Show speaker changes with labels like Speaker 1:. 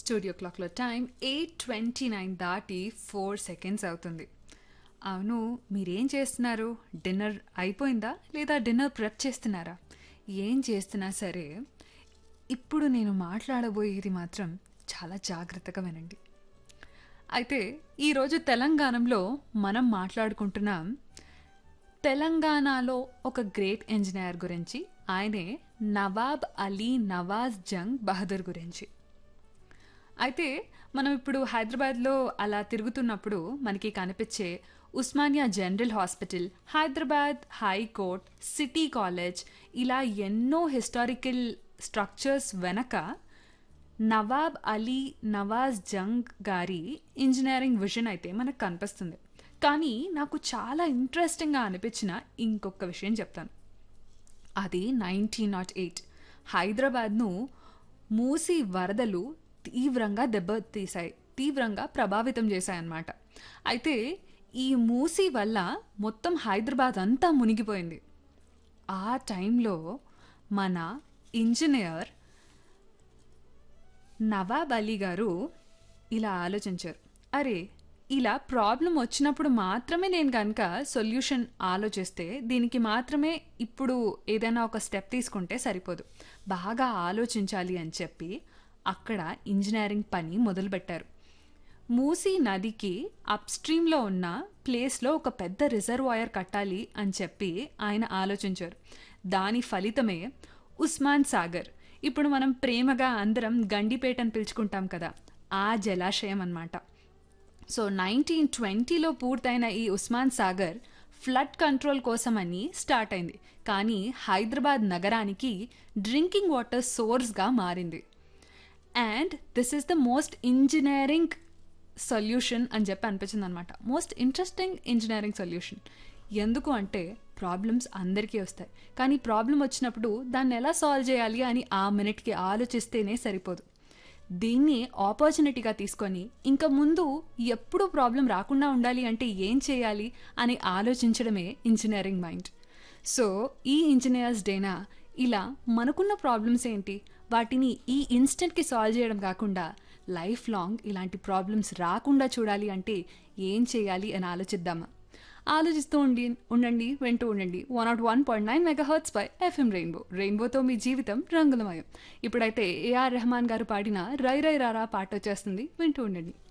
Speaker 1: studio క్లాక్లో time eight twenty nine దాటి four seconds అవుతుంది అవును మీరేం చేస్తున్నారు డిన్నర్ అయిపోయిందా లేదా డిన్నర్ ప్రెప్ చేస్తున్నారా ఏం చేస్తున్నా సరే ఇప్పుడు నేను మాట్లాడబోయేది మాత్రం చాలా జాగ్రత్తగా వినండి అయితే ఈరోజు తెలంగాణలో మనం మాట్లాడుకుంటున్నాం తెలంగాణలో ఒక గ్రేట్ ఇంజనీర్ గురించి ఆయనే నవాబ్ అలీ నవాజ్ జంగ్ బహదూర్ గురించి అయితే మనం ఇప్పుడు హైదరాబాద్లో అలా తిరుగుతున్నప్పుడు మనకి కనిపించే Osmania general hospital Hyderabad high court city college ఇలా ఎన్నో హిస్టారికల్ స్ట్రక్చర్స్ వెనక నవాబ్ అలీ నవాజ్ జంగ్ గారి ఇంజనీరింగ్ విజన్ అయితే మనకు కనిపిస్తుంది కానీ నాకు చాలా ఇంట్రెస్టింగ్గా అనిపించిన ఇంకొక విషయం చెప్తాను అది నైన్టీన్ నాట్ ఎయిట్ హైదరాబాద్ను మూసి వరదలు తీవ్రంగా దెబ్బతీశాయి తీవ్రంగా ప్రభావితం చేశాయన్నమాట అయితే ఈ మూసి వల్ల మొత్తం హైదరాబాద్ అంతా మునిగిపోయింది ఆ టైంలో మన ఇంజనీర్ నవాబ్ అలీ గారు ఇలా ఆలోచించారు అరే ఇలా ప్రాబ్లం వచ్చినప్పుడు మాత్రమే నేను కనుక సొల్యూషన్ ఆలోచిస్తే దీనికి మాత్రమే ఇప్పుడు ఏదైనా ఒక స్టెప్ తీసుకుంటే సరిపోదు బాగా ఆలోచించాలి అని చెప్పి అక్కడ ఇంజనీరింగ్ పని మొదలుపెట్టారు మూసీ నదికి అప్స్ట్రీమ్లో ఉన్న ప్లేస్లో ఒక పెద్ద రిజర్వాయర్ కట్టాలి అని చెప్పి ఆయన ఆలోచించారు దాని ఫలితమే ఉస్మాన్ సాగర్ ఇప్పుడు మనం ప్రేమగా అందరం గండిపేట అని పిలుచుకుంటాం కదా ఆ జలాశయం అన్నమాట సో నైన్టీన్ ట్వంటీలో పూర్తయిన ఈ ఉస్మాన్ సాగర్ ఫ్లడ్ కంట్రోల్ కోసమని స్టార్ట్ అయింది కానీ హైదరాబాద్ నగరానికి డ్రింకింగ్ వాటర్ సోర్స్గా మారింది and this is the most engineering solution అని చెప్పి అనిపించింది అనమాట మోస్ట్ ఇంట్రెస్టింగ్ ఇంజనీరింగ్ సొల్యూషన్ ఎందుకు అంటే ప్రాబ్లమ్స్ అందరికీ వస్తాయి కానీ ప్రాబ్లం వచ్చినప్పుడు దాన్ని ఎలా సాల్వ్ చేయాలి అని ఆ మినిట్కి ఆలోచిస్తేనే సరిపోదు దీన్ని ఆపర్చునిటీగా తీసుకొని ఇంకా ముందు ఎప్పుడూ ప్రాబ్లం రాకుండా ఉండాలి అంటే ఏం చేయాలి అని ఆలోచించడమే ఇంజనీరింగ్ మైండ్ సో ఈ ఇంజనీర్స్ డేనా ఇలా మనకున్న ప్రాబ్లమ్స్ ఏంటి వాటిని ఈ ఇన్స్టెంట్కి సాల్వ్ చేయడం కాకుండా లైఫ్ లాంగ్ ఇలాంటి ప్రాబ్లమ్స్ రాకుండా చూడాలి అంటే ఏం చేయాలి అని ఆలోచిద్దామా ఆలోచిస్తూ ఉండి ఉండండి వింటూ ఉండండి one naught one point nine megahertz పై ఎఫ్ఎం రెయిన్బో రెయిన్బోతో మీ జీవితం రంగులమయం ఇప్పుడైతే ఏఆర్ రెహమాన్ గారు పాడిన రై రై రారా పాట వచ్చేస్తుంది వింటూ ఉండండి